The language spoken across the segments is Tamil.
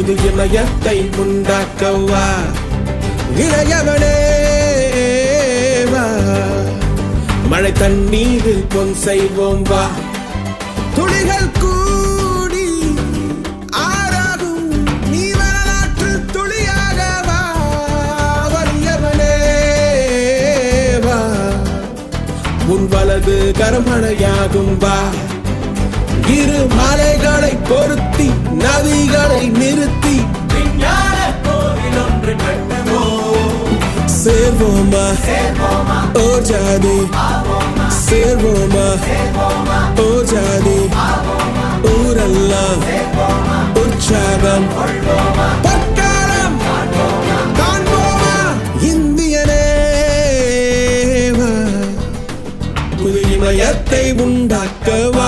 புது இமயத்தை உண்டாக்கவா இளையவனே வா மழை தண்ணீரில் பொன் செய்வோம் வா துளிகள் கூடி ஆறாகும் நீ வரலாற்று துளியாக வா வலியவனே வா உன் வலது கரமணையாகும் வா இரு மலைகளை பொருத்தி நதிகளை நிறுத்தி விஞ்ஞான கோவில் ஒன்று கட்டுவோம் சேர்வோமா ஓ ஜாதி சேர்வோமா ஓ ஜாதி ஊரெல்லாம் உற்சாகம் பொற்காலம் காண்போமா இந்தியனே வா. புது இமயத்தை உண்டாக்கவா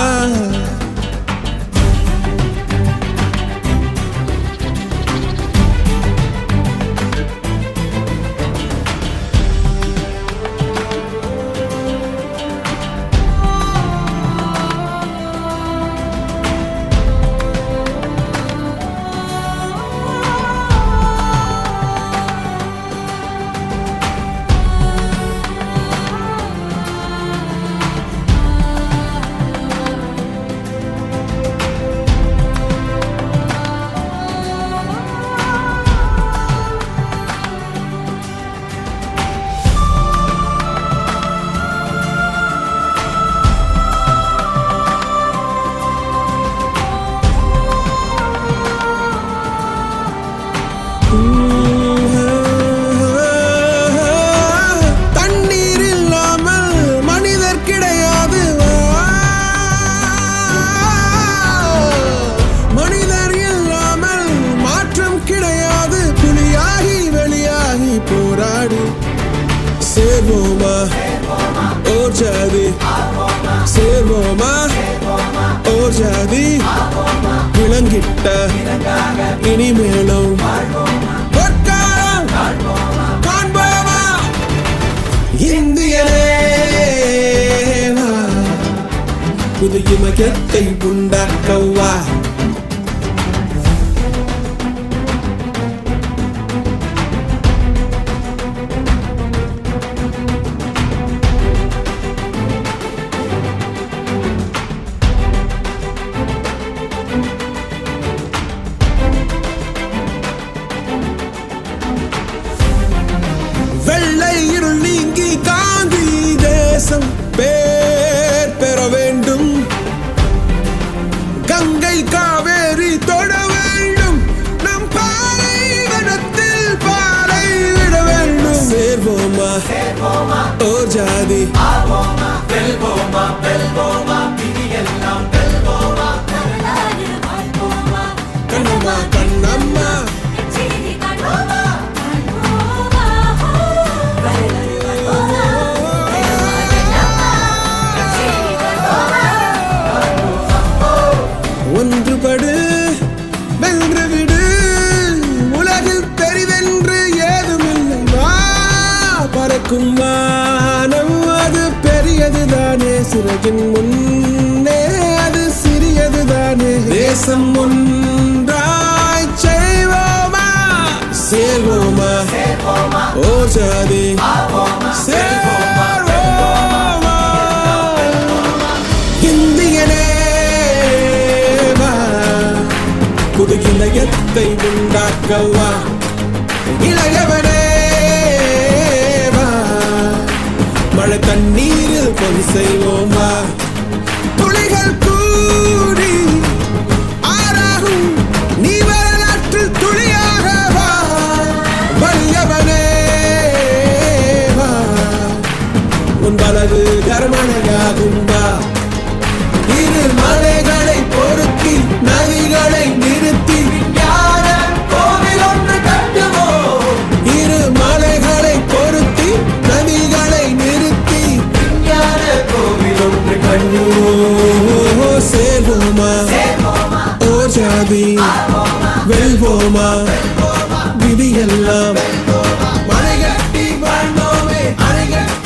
தண்ணீர் இல்லாமல் மனிதர் கிடையாது மனிதர் இல்லாமல் மாற்றம் கிடையாது புலியாகி வெளியாகி போராடு சேர்வோமா ஓ ஜாதி சேர்வோமா ஓ ஜாதி விளங்கிட்ட இனிமேலும் பொற்காலம் காண்போமா இந்தியனே வா. புது இமயத்தை உண்டாக்கவா வெள்ளை இருள் நீங்கி காந்தி தேசம் பேர் பெற வேண்டும் கங்கை காவேரி தொட வேண்டும் நம் பாலைவனத்தில் பாலை விட வேண்டும் சேர்வோமா ஓ ஜாதி வெல்வோமா வெல்வோமா விதியெல்லாம் வெல்வோமா வரலாறு வாழ்வோமா கண்ணம்மா கண்ணம்மா செய்தி காண்போமா காண்போமா வரலாறு வாழ்வோமா கண்ணம்மா செய்தி காண்போமா ஒன்றுபடு வென்று விடு உலகில் பெரிதென்று ஏதுமில்லை வா பறக்கும் வானம் அது பெரியதுதானே சிறகின் முன்னே அது சிறியதுதானே தேசம் ஒன்றாய் செய்வோமா சேர்வோமா ஓ ஜாதி சேர்வோமா இந்தியனே வா. புது இளையத்தை உண்டாக்கவா இளையவனே வா. மழை தண்ணீரில் பொன் செய்வோமா துளிகள் கூடி ஆறாகும் நீ வரலாற்றில் துளியாக வா வலியவனே வா உன் வலது கரமணையாகும் வா இரு மலைகளை பொருத்தி நதிகளை நிறுத்தி விஞ்ஞான கோவில் ஒன்று கட்டுவோம் இரு மலைகளை பொருத்தி நதிகளை நிறுத்தி விஞ்ஞான கோவில் ஒன்று ஓ, சேர்வோமா ஓ ஜாதி வெல்வோமா விதியெல்லாம் மலைகட்டி வாழ்ந்தோமே அணைகட்டி